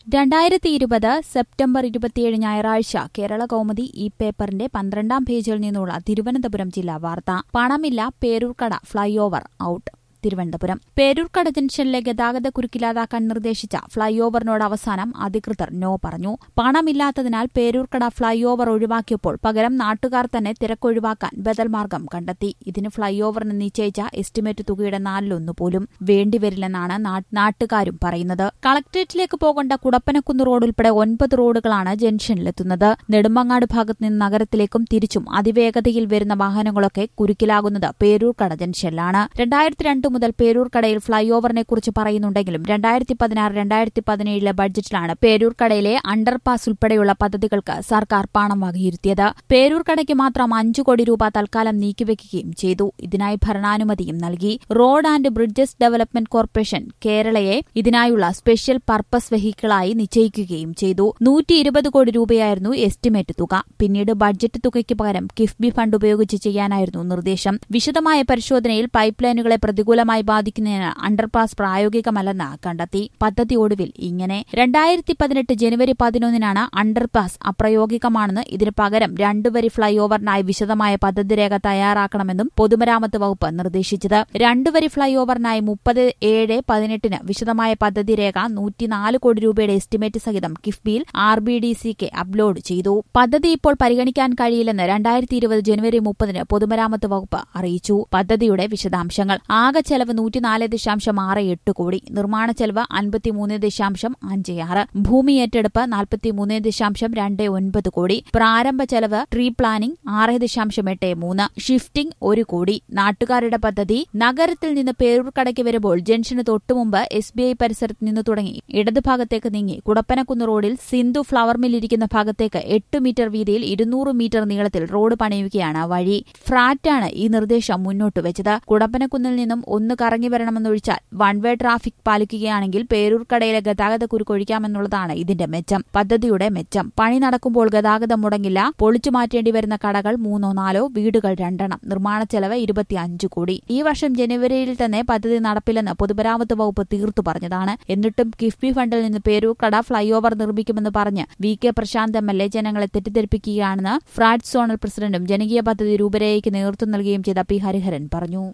രണ്ടായിരത്തി ഇരുപത് സെപ്റ്റംബർ ഇരുപത്തിയേഴ് ഞായറാഴ്ച കേരള കൗമുദി ഈ പേപ്പറിന്റെ പന്ത്രണ്ടാം പേജിൽ നിന്നുള്ള തിരുവനന്തപുരം ജില്ലാ വാർത്ത പണമില്ല Peroorkada flyover out Thiruvananthapuram Peroorkada ജംഗ്ഷനിലെ ഗതാഗത കുരുക്കില്ലാതാക്കാൻ നിർദ്ദേശിച്ച ഫ്ളൈ ഓവറിനോട് അവസാനം അധികൃതർ നോ പറഞ്ഞു പണമില്ലാത്തതിനാൽ പേരൂർക്കട ഫ്ളൈ ഓവർ ഒഴിവാക്കിയപ്പോൾ പകരം നാട്ടുകാർ തന്നെ തിരക്കൊഴിവാക്കാൻ ബദൽ മാർഗം കണ്ടെത്തി ഇതിന് ഫ്ളൈ ഓവറിന് നിശ്ചയിച്ച എസ്റ്റിമേറ്റ് തുകയുടെ നാലിലൊന്നു പോലും വേണ്ടിവരില്ലെന്നാണ് നാ- നാട്ടുകാരും പറയുന്നത് കളക്ടറേറ്റിലേക്ക് പോകേണ്ട കുടപ്പനക്കുന്ന് റോഡ് ഉൾപ്പെടെ ഒൻപത് റോഡുകളാണ് ജംഗ്ഷനിലെത്തുന്നത് നെടുമങ്ങാട് ഭാഗത്ത് നിന്ന് നഗരത്തിലേക്കും തിരിച്ചും അതിവേഗതയിൽ വരുന്ന വാഹനങ്ങളൊക്കെ കുരുക്കിലാകുന്നത് പേരൂർക്കട ജംഗ്ഷനിലാണ് രണ്ടായിരത്തി രണ്ട് മുതൽ പേരൂർക്കടയിൽ ഫ്ളൈ ഓവറിനെ കുറിച്ച് പറയുന്നുണ്ടെങ്കിലും രണ്ടായിരത്തി പതിനാറ് രണ്ടായിരത്തി പതിനേഴിലെ ബഡ്ജറ്റിലാണ് പേരൂർക്കടയിലെ അണ്ടർപാസ് ഉൾപ്പെടെയുള്ള പദ്ധതികൾക്ക് സർക്കാർ പണം വകയിരുത്തിയത് പേരൂർക്കടയ്ക്ക് മാത്രം അഞ്ചു കോടി രൂപ തൽക്കാലം നീക്കിവെക്കുകയും ചെയ്തു ഇതിനായി ഭരണാനുമതിയും നൽകി road and bridges development corporation കേരളയെ ഇതിനായുള്ള സ്പെഷ്യൽ പർപ്പസ് വെഹിക്കിളായി നിശ്ചയിക്കുകയും ചെയ്തു നൂറ്റി ഇരുപത് കോടി രൂപയായിരുന്നു എസ്റ്റിമേറ്റ് തുക പിന്നീട് ബഡ്ജറ്റ് തുകയ്ക്ക് പകരം കിഫ്ബി ഫണ്ട് ഉപയോഗിച്ച് ചെയ്യാനായിരുന്നു നിർദ്ദേശം വിശദമായ പരിശോധനയിൽ പൈപ്പ് ലൈനുകളെ പ്രതികൂലമായി ബാധിക്കുന്നതിന് അണ്ടർപാസ് പ്രായോഗികമല്ലെന്ന് കണ്ടെത്തി പദ്ധതി ഒടുവിൽ ഇങ്ങനെ രണ്ടായിരത്തി പതിനെട്ട് ജനുവരി പതിനൊന്നിനാണ് അണ്ടർപാസ് അപ്രായോഗികമാണെന്ന് ഇതിന് പകരം രണ്ടുവരി ഫ്ളൈ ഓവറിനായി വിശദമായ പദ്ധതി രേഖ തയ്യാറാക്കണമെന്നും പൊതുമരാമത്ത് വകുപ്പ് നിർദ്ദേശിച്ചത് രണ്ടുവരി ഫ്ളൈ ഓവറിനായി മുപ്പത് ഏഴ് പതിനെട്ടിന് വിശദമായ പദ്ധതി രേഖ നൂറ്റിനാല് കോടി രൂപയുടെ എസ്റ്റിമേറ്റ് സഹിതം കിഫ്ബിയിൽ ആർ ബി ഡി സിക്ക് അപ്ലോഡ് ചെയ്തു പദ്ധതി ഇപ്പോൾ പരിഗണിക്കാൻ കഴിയില്ലെന്ന് രണ്ടായിരത്തി ഇരുപത് ജനുവരി മുപ്പതിന് പൊതുമരാമത്ത് വകുപ്പ് അറിയിച്ചു പദ്ധതിയുടെ വിശദാംശങ്ങൾ ആകെ ചെലവ് നൂറ്റിനാല് ദശാംശം ആറ് എട്ട് കോടി നിർമ്മാണ ചെലവ് അൻപത്തിമൂന്ന് ദശാംശം അഞ്ച് ആറ് ഭൂമി ഏറ്റെടുപ്പ് നാൽപ്പത്തിമൂന്ന് ദശാംശം രണ്ട് ഒൻപത് കോടി പ്രാരംഭ ചെലവ് ട്രീ പ്ലാനിംഗ് ആറ് ദശാംശം എട്ട് മൂന്ന് ഷിഫ്റ്റിംഗ് ഒരു കോടി നാട്ടുകാരുടെ പദ്ധതി നഗരത്തിൽ നിന്ന് പേരൂർക്കടയ്ക്ക് വരുമ്പോൾ ജംഗ്ഷന് തൊട്ടുമുമ്പ് എസ് ബി ഐ പരിസരത്ത് നിന്ന് തുടങ്ങി ഇടതുഭാഗത്തേക്ക് നീങ്ങി കുടപ്പനക്കുന്ന് റോഡിൽ സിന്ധു ഫ്ലവർ മില്ലിരിക്കുന്ന ഭാഗത്തേക്ക് എട്ട് മീറ്റർ വീതിയിൽ ഇരുന്നൂറ് മീറ്റർ നീളത്തിൽ റോഡ് പണിയുകയാണ് വഴി ഫ്രാറ്റാണ് ഈ നിർദ്ദേശം മുന്നോട്ട് വെച്ചത് കുടപ്പനക്കുന്നിൽ നിന്നും ഒന്ന് കറങ്ങി വരണമെന്നൊഴിച്ചാൽ വൺ വേ ട്രാഫിക് പാലിക്കുകയാണെങ്കിൽ പേരൂർക്കടയിലെ ഗതാഗത കുരുക്കൊഴിക്കാമെന്നുള്ളതാണ് ഇതിന്റെ മെച്ചം പദ്ധതിയുടെ മെച്ചം പണി നടക്കുമ്പോൾ ഗതാഗതം മുടങ്ങില്ല പൊളിച്ചു മാറ്റേണ്ടി വരുന്ന കടകൾ മൂന്നോ നാലോ വീടുകൾ രണ്ടെണ്ണം നിർമ്മാണ ചെലവ് ഇരുപത്തിയഞ്ച് കോടി ഈ വർഷം ജനുവരിയിൽ തന്നെ പദ്ധതി നടപ്പില്ലെന്ന് പൊതുമരാമത്ത് വകുപ്പ് തീർത്തു പറഞ്ഞതാണ് എന്നിട്ടും കിഫ്ബി ഫണ്ടിൽ നിന്ന് പേരൂർക്കട ഫ്ളൈ ഓവർ നിർമ്മിക്കുമെന്ന് പറഞ്ഞ് V K Prashant M L A ജനങ്ങളെ തെറ്റിദ്ധരിപ്പിക്കുകയാണെന്ന് ഫ്രാഡ് സോണൽ പ്രസിഡന്റും ജനകീയ പദ്ധതി രൂപരേഖയ്ക്ക് നേതൃത്വം നൽകുകയും ചെയ്ത പി ഹരിഹരൻ പറഞ്ഞു